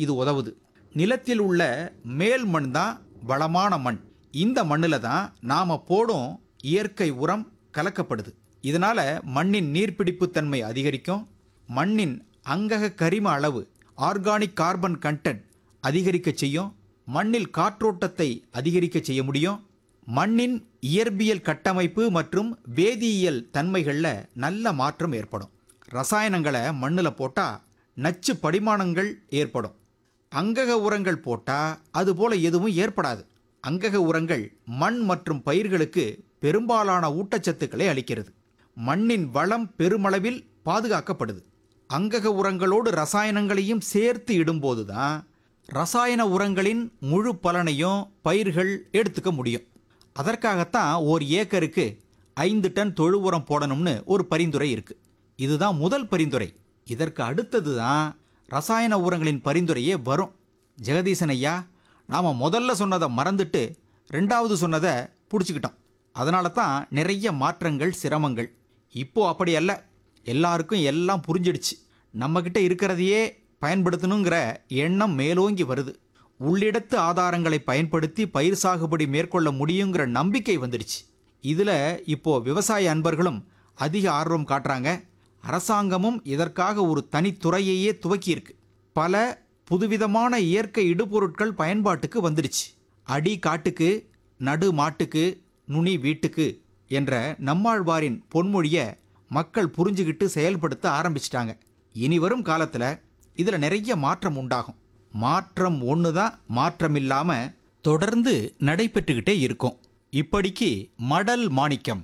இது உதவுது நிலத்தில் உள்ள மேல் மண் தான் வளமான மண் இந்த மண்ணில் தான் நாம் போடும் இயற்கை உரம் கலக்கப்படுது இதனால மண்ணின் நீர்ப்பிடிப்பு தன்மை அதிகரிக்கும் மண்ணின் அங்கக கரிம அளவு ஆர்கானிக் கார்பன் கண்டென்ட் அதிகரிக்க செய்யும் மண்ணில் காற்றோட்டத்தை அதிகரிக்க செய்ய முடியும் மண்ணின் இயற்பியல் கட்டமைப்பு மற்றும் வேதியியல் தன்மைகளில் நல்ல மாற்றம் ஏற்படும் ரசாயனங்களை மண்ணில் போட்டால் நச்சு படிமானங்கள் ஏற்படும் அங்கக உரங்கள் போட்டால் அதுபோல எதுவும் ஏற்படாது அங்கக உரங்கள் மண் மற்றும் பயிர்களுக்கு பெரும்பாலான ஊட்டச்சத்துக்களை அளிக்கிறது மண்ணின் வளம் பெருமளவில் பாதுகாக்கப்படுது அங்கக உரங்களோடு ரசாயனங்களையும் சேர்த்து இடும்போது தான் ரசாயன உரங்களின் முழு பலனையும் பயிர்கள் எடுத்துக்க முடியும் அதற்காகத்தான் ஓர் ஏக்கருக்கு ஐந்து டன் தொழு உரம் போடணும்னு ஒரு பரிந்துரை இருக்கு இதுதான் முதல் பரிந்துரை இதற்கு அடுத்தது தான் ரசாயன உரங்களின் பரிந்துரையே வரும் ஜெகதீசன் ஐயா நாம் முதல்ல சொன்னதை மறந்துட்டு ரெண்டாவது சொன்னதை பிடிச்சிக்கிட்டோம் அதனால தான் நிறைய மாற்றங்கள் சிரமங்கள் இப்போ அப்படி அல்ல எல்லாருக்கும் எல்லாம் புரிஞ்சிடுச்சு நம்மக்கிட்ட இருக்கிறதையே பயன்படுத்தணுங்கிற எண்ணம் மேலோங்கி வருது உள்ளிடத்து ஆதாரங்களை பயன்படுத்தி பயிர் சாகுபடி மேற்கொள்ள முடியுங்கிற நம்பிக்கை வந்துடுச்சு இதில் இப்போ விவசாய அன்பர்களும் அதிக ஆர்வம் காட்டுறாங்க அரசாங்கமும் இதற்காக ஒரு தனித்துறையையே துவக்கியிருக்கு பல புதுவிதமான இயற்கை இடுபொருட்கள் பயன்பாட்டுக்கு வந்துடுச்சு அடி காட்டுக்கு நடு மாட்டுக்கு நுனி வீட்டுக்கு என்ற நம்மாழ்வாரின் பொன்மொழியை மக்கள் புரிஞ்சுக்கிட்டு செயல்படுத்த ஆரம்பிச்சிட்டாங்க இனி வரும் காலத்தில் இதில் நிறைய மாற்றம் உண்டாகும் மாற்றம் ஒன்று தான் மாற்றம் இல்லாமல் தொடர்ந்து நடைபெற்றுக்கிட்டே இருக்கும் இப்படிக்கு மடல் மாணிக்கம்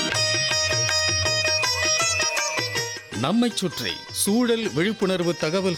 நம்மைச் சுற்றி சூழல் விழிப்புணர்வு தகவல்